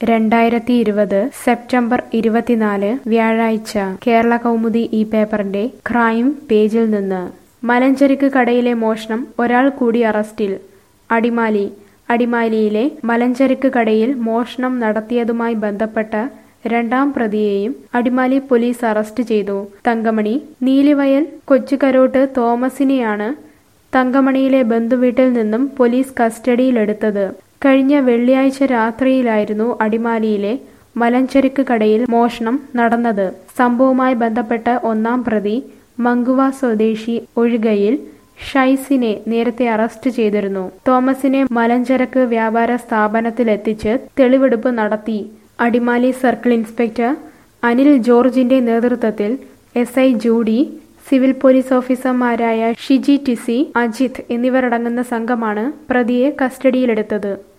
രണ്ടായിരത്തി ഇരുപത് സെപ്റ്റംബർ ഇരുപത്തിനാല് വ്യാഴാഴ്ച കേരള കൗമുദി ഈ പേപ്പറിന്റെ ക്രൈം പേജിൽ നിന്ന് മലഞ്ചരക്ക് കടയിലെ മോഷണം ഒരാൾ കൂടി അറസ്റ്റിൽ അടിമാലി അടിമാലിയിലെ മലഞ്ചരക്ക് കടയിൽ മോഷണം നടത്തിയതുമായി ബന്ധപ്പെട്ട രണ്ടാം പ്രതിയെയും അടിമാലി പോലീസ് അറസ്റ്റ് ചെയ്തു തങ്കമണി നീലിവയൽ കൊച്ചുകരോട്ട് തോമസിനെയാണ് തങ്കമണിയിലെ ബന്ധുവീട്ടിൽ നിന്നും പോലീസ് കസ്റ്റഡിയിലെടുത്തത് കഴിഞ്ഞ വെള്ളിയാഴ്ച രാത്രിയിലായിരുന്നു അടിമാലിയിലെ മലഞ്ചരക്ക് കടയിൽ മോഷണം നടന്നത് സംഭവവുമായി ബന്ധപ്പെട്ട ഒന്നാം പ്രതി മങ്കുവ സ്വദേശി ഒഴുകയിൽ ഷൈസിനെ നേരത്തെ അറസ്റ്റ് ചെയ്തിരുന്നു തോമസിനെ മലഞ്ചരക്ക് വ്യാപാര സ്ഥാപനത്തിലെത്തിച്ച് തെളിവെടുപ്പ് നടത്തി അടിമാലി സർക്കിൾ ഇൻസ്പെക്ടർ അനിൽ ജോർജിന്റെ നേതൃത്വത്തിൽ S I Judy civil police ഓഫീസർമാരായ ഷിജി ടിസി അജിത് എന്നിവരടങ്ങുന്ന സംഘമാണ് പ്രതിയെ കസ്റ്റഡിയിലെടുത്തത്